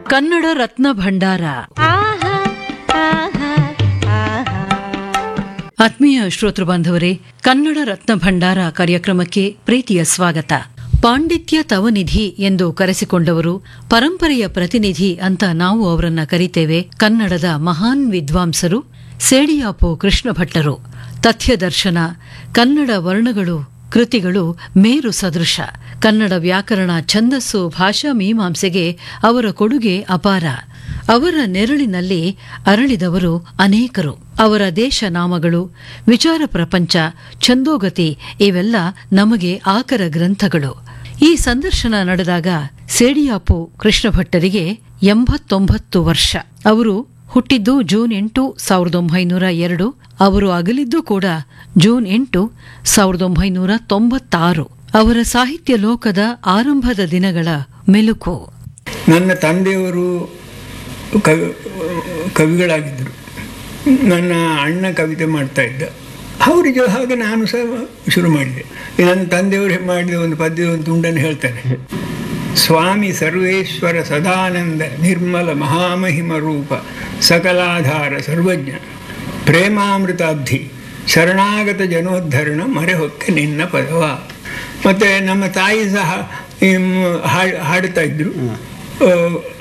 ಕನ್ನಡ ರತ್ನ ಭಂಡಾರ ಆತ್ಮೀಯ ಶ್ರೋತೃ ಬಾಂಧವರೇ ಕನ್ನಡ ರತ್ನ ಭಂಡಾರ ಕಾರ್ಯಕ್ರಮಕ್ಕೆ ಪ್ರೀತಿಯ ಸ್ವಾಗತ ಪಾಂಡಿತ್ಯ ತವನಿಧಿ ಎಂದು ಕರೆಸಿಕೊಂಡವರು ಪರಂಪರೆಯ ಪ್ರತಿನಿಧಿ ಅಂತ ನಾವು ಅವರನ್ನ ಕರಿತೇವೆ ಕನ್ನಡದ ಮಹಾನ್ ವಿದ್ವಾಂಸರು ಸೇಡಿಯಾಪು ಕೃಷ್ಣ ಭಟ್ಟರು ತಥ್ಯದರ್ಶನ ಕನ್ನಡ ವರ್ಣಗಳು ಕೃತಿಗಳು ಮೇರು ಸದೃಶ ಕನ್ನಡ ವ್ಯಾಕರಣ ಛಂದಸ್ಸು ಭಾಷಾ ಮೀಮಾಂಸೆಗೆ ಅವರ ಕೊಡುಗೆ ಅಪಾರ ಅವರ ನೆರಳಿನಲ್ಲಿ ಅರಳಿದವರು ಅನೇಕರು ಅವರ ದೇಶ ನಾಮಗಳು ವಿಚಾರ ಪ್ರಪಂಚ ಛಂದೋಗತಿ ಇವೆಲ್ಲ ನಮಗೆ ಆಕರ ಗ್ರಂಥಗಳು ಈ ಸಂದರ್ಶನ ನಡೆದಾಗ ಸೇಡಿಯಾಪು ಕೃಷ್ಣ ಭಟ್ಟರಿಗೆ ಎಂಬತ್ತೊಂಬತ್ತು ವರ್ಷ ಅವರು ಹುಟ್ಟಿದ್ದು ಜೂನ್ ಎಂಟು ಸಾವಿರದ ಒಂಬೈನೂರ ಎರಡು ಅವರು ಅಗಲಿದ್ದು ಕೂಡ ಜೂನ್ ಎಂಟು ಸಾವಿರದ ಒಂಬೈನೂರ ತೊಂಬತ್ತಾರು ಅವರ ಸಾಹಿತ್ಯ ಲೋಕದ ಆರಂಭದ ದಿನಗಳ ಮೆಲುಕು ನನ್ನ ತಂದೆಯವರು ಕವಿ ಕವಿಗಳಾಗಿದ್ದರು ನನ್ನ ಅಣ್ಣ ಕವಿತೆ ಮಾಡ್ತಾ ಇದ್ದ ಅವರಿಗೆ ಹಾಗೆ ನಾನು ಸಹ ಶುರು ಮಾಡಿದೆ ಈ ನನ್ನ ತಂದೆಯವರು ಮಾಡಿದ ಒಂದು ಪದ್ಯದ ಒಂದು ತುಂಡನ್ನು ಹೇಳ್ತಾರೆ ಸ್ವಾಮಿ ಸರ್ವೇಶ್ವರ ಸದಾನಂದ ನಿರ್ಮಲ ಮಹಾಮಹಿಮ ರೂಪ ಸಕಲಾಧಾರ ಸರ್ವಜ್ಞ ಪ್ರೇಮಾಮೃತಾಬ್ಧಿ ಶರಣಾಗತ ಜನೋದ್ಧರಣ ಮರೆಹೊಕ್ಕೆ ನಿನ್ನ ಪದವ ಮತ್ತು ನಮ್ಮ ತಾಯಿ ಸಹ ಹ್ಮ್, ಹಾಡ್- ಹಾಡ್ತಾ ಇದ್ರು ಆ,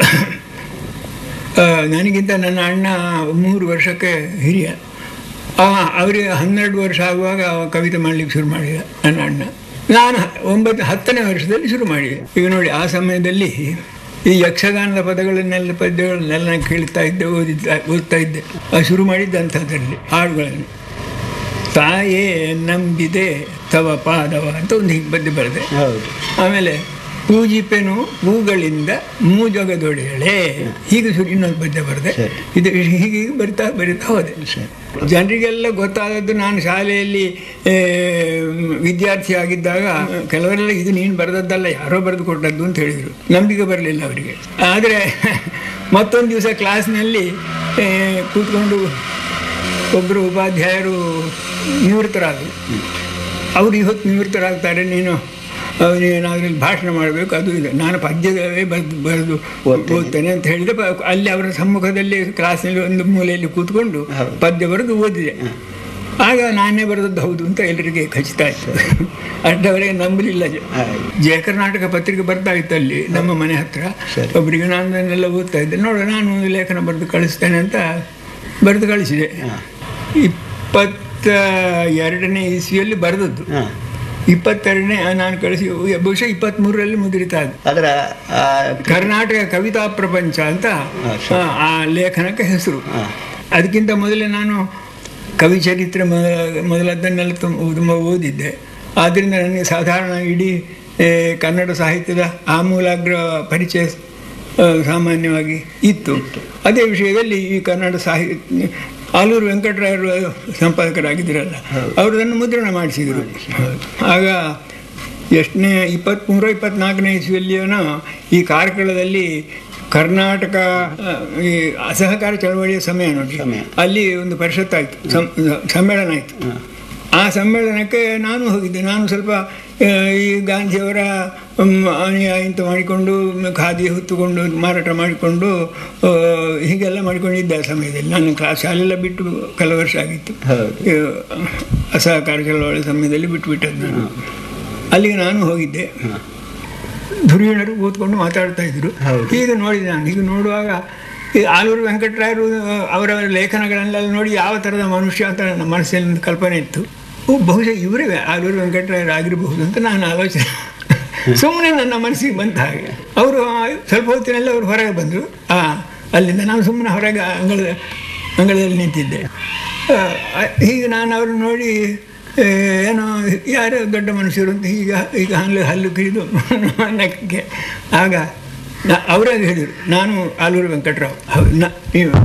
ಆ, ನನಗಿಂತ ನನ್ನ ಅಣ್ಣ ಮೂರು ವರ್ಷಕ್ಕೆ ಹಿರಿಯ ಅವ ಅವರಿಗೆ ಹನ್ನೆರಡು ವರ್ಷ ಆಗುವಾಗ ಅವ ಕವಿತೆ ಮಾಡಲಿಕ್ಕೆ ಶುರು ಮಾಡಿದ ನನ್ನ ಅಣ್ಣ ನಾನು ಒಂಬತ್ತು ಹತ್ತನೇ ವರ್ಷದಲ್ಲಿ ಶುರು ಮಾಡಿದೆ ಈಗ ನೋಡಿ ಆ ಸಮಯದಲ್ಲಿ ಈ ಯಕ್ಷಗಾನದ ಪದಗಳನ್ನೆಲ್ಲ ಪದ್ಯಗಳನ್ನೆಲ್ಲ ನಾನು ಕೇಳ್ತಾ ಇದ್ದೆ ಓದಿದ್ದ ಓದ್ತಾ ಇದ್ದೆ ಆ ಶುರು ಮಾಡಿದ್ದಂಥದ್ರಲ್ಲಿ ಹಾಡುಗಳನ್ನು ತಾಯೇ ನಂಬಿದೆ ತವ ಪಾದವ ಅಂತ ಒಂದು ಹೀಗೆ ಪದ್ಯ ಬರೆದೆ ಹೌದು ಆಮೇಲೆ ಪೂಜಿಪೆನು ಹೂಗಳಿಂದ ಮೂಜೊಗದೊಡೆಯಳೆ ಹೀಗೆ ಶುರು ಇನ್ನೊಂದು ಪದ್ಯ ಬರೆದೆ ಸರಿ. ಇದು ಹೀಗೆ ಬರ್ತಾ ಬರಿತಾ ಹೋದೆ ಜನರಿಗೆಲ್ಲ ಗೊತ್ತಾದದ್ದು ನಾನು ಶಾಲೆಯಲ್ಲಿ ಆ, ವಿದ್ಯಾರ್ಥಿ ಆಗಿದ್ದಾಗ ಕೆಲವರೆಲ್ಲ ಇದು ನೀನು ಬರೆದದ್ದಲ್ಲ ಯಾರೋ ಬರೆದು ಕೊಟ್ಟದ್ದು ಅಂತ ಹೇಳಿದರು ನಂಬಿಕೆ ಬರಲಿಲ್ಲ ಅವರಿಗೆ ಆದರೆ ಮತ್ತೊಂದು ದಿವಸ ಕ್ಲಾಸ್ನಲ್ಲಿ ಆ, ಕೂತ್ಕೊಂಡು ಒಬ್ಬರು ಉಪಾಧ್ಯಾಯರು ನಿವೃತ್ತರಾದರು ಅವರು ಇವತ್ತು ನಿವೃತ್ತರಾಗ್ತಾರೆ ನೀನು ಅವನೇನಾದ್ರೂ ಭಾಷಣ ಮಾಡಬೇಕು ಅದು ಇದು ನಾನು ಪದ್ಯವೇ ಬರೆದು ಬರೆದು ಓದ್ತೇನೆ. ಓದ್ತೇನೆ ಅಂತ ಹೇಳಿದೆ ಪ- ಅಲ್ಲಿ ಅವರ ಸಮ್ಮುಖದಲ್ಲಿ ಕ್ಲಾಸ್ನಲ್ಲಿ ಒಂದು ಮೂಲೆಯಲ್ಲಿ ಕೂತ್ಕೊಂಡು ಹೌದು. ಪದ್ಯ ಬರೆದು ಓದಿದೆ ಆಗ ನಾನೇ ಬರೆದದ್ದು ಹೌದು ಅಂತ ಎಲ್ಲರಿಗೆ ಖಚಿತ ಆಯಿತು ಅಷ್ಟವರೆಗೆ ನಂಬಲಿಲ್ಲ ಜ- ಹಾಗೆ. ಜಯ ಕರ್ನಾಟಕ ಪತ್ರಿಕೆ ಬರ್ತಾ ಇತ್ತು ಅಲ್ಲಿ ನಮ್ಮ ಮನೆ ಹತ್ರ ಸರಿ. ಒಬ್ಬರಿಗೆ ನಾನು ಅದನ್ನೆಲ್ಲ ಓದ್ತಾ ಇದ್ದೆ ನೋಡು ನಾನು ಒಂದು ಲೇಖನ ಬರೆದು ಕಳಿಸ್ತೇನೆ ಅಂತ ಬರೆದು ಕಳಿಸಿದೆ ಹಾ. ಇಪ್ಪತ್ತ ಎರಡನೇ ಇಸ್ವಿಯಲ್ಲಿ ಬರೆದದ್ದು ಹಾಂ ಇಪ್ಪತ್ತೆರಡನೇ ನಾನು ಕಳಿಸಿ ಬಹುಶಃ ಇಪ್ಪತ್ತ್ಮೂರರಲ್ಲಿ ಮುದ್ರಿತ ಅದು ಅದರ ಆ, ಕರ್ನಾಟಕ ಕವಿತಾ ಪ್ರಪಂಚ ಅಂತ ಹಾ, ಸರಿ. ಆ, ಆ ಲೇಖನಕ್ಕೆ ಹೆಸರು ಹಾ. ಅದಕ್ಕಿಂತ ಮೊದಲೇ ನಾನು ಕವಿ ಚರಿತ್ರೆ ಮೊದ- ಮೊದಲದ್ದನ್ನೆಲ್ಲ ತುಂಬ ತುಂಬ ಓದಿದ್ದೆ ಆದ್ದರಿಂದ ನನಗೆ ಸಾಧಾರಣ ಇಡೀ ಏ, ಕನ್ನಡ ಸಾಹಿತ್ಯದ ಆಮೂಲಾಗ್ರ ಪರಿಚಯ ಆ, ಸಾಮಾನ್ಯವಾಗಿ ಇತ್ತು ಅದೇ ವಿಷಯದಲ್ಲಿ ಈ ಕನ್ನಡ ಸಾಹಿತ್ಯ ಆಲೂರು ವೆಂಕಟರಾಯರು ಸಂಪಾದಕರಾಗಿದ್ದರಲ್ಲ ಅವರು ಅದನ್ನು ಮುದ್ರಣ ಮಾಡಿಸಿದರು ಆಗ ಎಷ್ಟನೇ ಇಪ್ಪತ್ತ್ಮೂರು ಇಪ್ಪತ್ನಾಲ್ಕನೇ ಇಸ್ವಿಯಲ್ಲಿಯೇನೋ ಈ ಕಾರ್ಕಳದಲ್ಲಿ ಕರ್ನಾಟಕ ಆ, ಈ ಅಸಹಕಾರ ಚಳವಳಿಯ ಸಮಯ ನೋಡಿ ಸಮಯ. ಅಲ್ಲಿ ಒಂದು ಪರಿಷತ್ ಆಯಿತು ಸಮ್ಮೇಳನ ಆಯಿತು ಆ ಸಮ್ಮೇಳನಕ್ಕೆ ನಾನು ಹೋಗಿದ್ದೆ ನಾನು ಸ್ವಲ್ಪ ಆ, ಈ ಗಾಂಧಿಯವರ ಮ್, ಅನುಯಾಯಿ ಅಂತ ಮಾಡಿಕೊಂಡು ಮ್, ಖಾದಿ ಹೊತ್ತುಕೊಂಡು ಮಾರಾಟ ಮಾಡಿಕೊಂಡು ಆ, ಹೀಗೆಲ್ಲ ಮಾಡಿಕೊಂಡಿದ್ದೆ ಆ ಸಮಯದಲ್ಲಿ ನಾನು ಕ್ಲಾಸ್ ಶಾಲೆಲ್ಲ ಬಿಟ್ಟು ಕೆಲವು ವರ್ಷ ಆಗಿತ್ತು ಹೌದು. ಈ, ಅಸಹಕಾರ ಚಳವಳಿ ಸಮಯದಲ್ಲಿ ಬಿಟ್ಟುಬಿಟ್ಟದ್ದು ನಾನು ಅಲ್ಲಿಗೆ ನಾನು ಹೋಗಿದ್ದೆ ಧುರೀಣರು ಕೂತ್ಕೊಂಡು ಮಾತಾಡ್ತಾ ಇದ್ರು ಹೌದು. ಈಗ ನೋಡಿದೆ ನಾನು ಈಗ ನೋಡುವಾಗ ಈ ಆಲೂರು ವೆಂಕಟರಾಯರು ಅವರವರ ಲೇಖನಗಳನ್ನೆಲ್ಲ ನೋಡಿ ಯಾವ ಥರದ ಮನುಷ್ಯ ಅಂತ ನನ್ನ ಮನಸ್ಸಿನಲ್ಲಿ ಒಂದು ಕಲ್ಪನೆ ಇತ್ತು ಓ ಬಹುಶಃ ಇವರೇ ಆಲೂರು ವೆಂಕಟರಾಯರು ಆಗಿರಬಹುದು ಅಂತ ನಾನು ಆಲೋಚನೆ ಸುಮ್ಮನೆ ನನ್ನ ಮನಸ್ಸಿಗೆ ಬಂತ ಹಾಗೆ ಅವರು ಸ್ವಲ್ಪ ಹೊತ್ತಿನಲ್ಲಿ ಅವರು ಹೊರಗೆ ಬಂದರು ಆ ಅಲ್ಲಿಂದ ನಾನು ಸುಮ್ಮನೆ ಹೊರಗೆ ಅಂಗಳದ ಅಂಗಳದಲ್ಲಿ ನಿಂತಿದ್ದೆ ಆ, ಹೀಗೆ ನಾನು ಅವ್ರನ್ನ ನೋಡಿ ಏ, ಏನೋ ಯಾರೋ ದೊಡ್ಡ ಮನುಷ್ಯರು ಅಂತ ಈಗ ಈಗ ಹಲ್ಲು ಹಲ್ಲು ಕಿರಿದು ನಕ್ಕೆ ಆಗ ನಾ- ಅವರೇ ಹೇಳಿದರು ನಾನು ಆಲೂರು ವೆಂಕಟರಾವ್ ಹೌದು ನಾ ನೀವು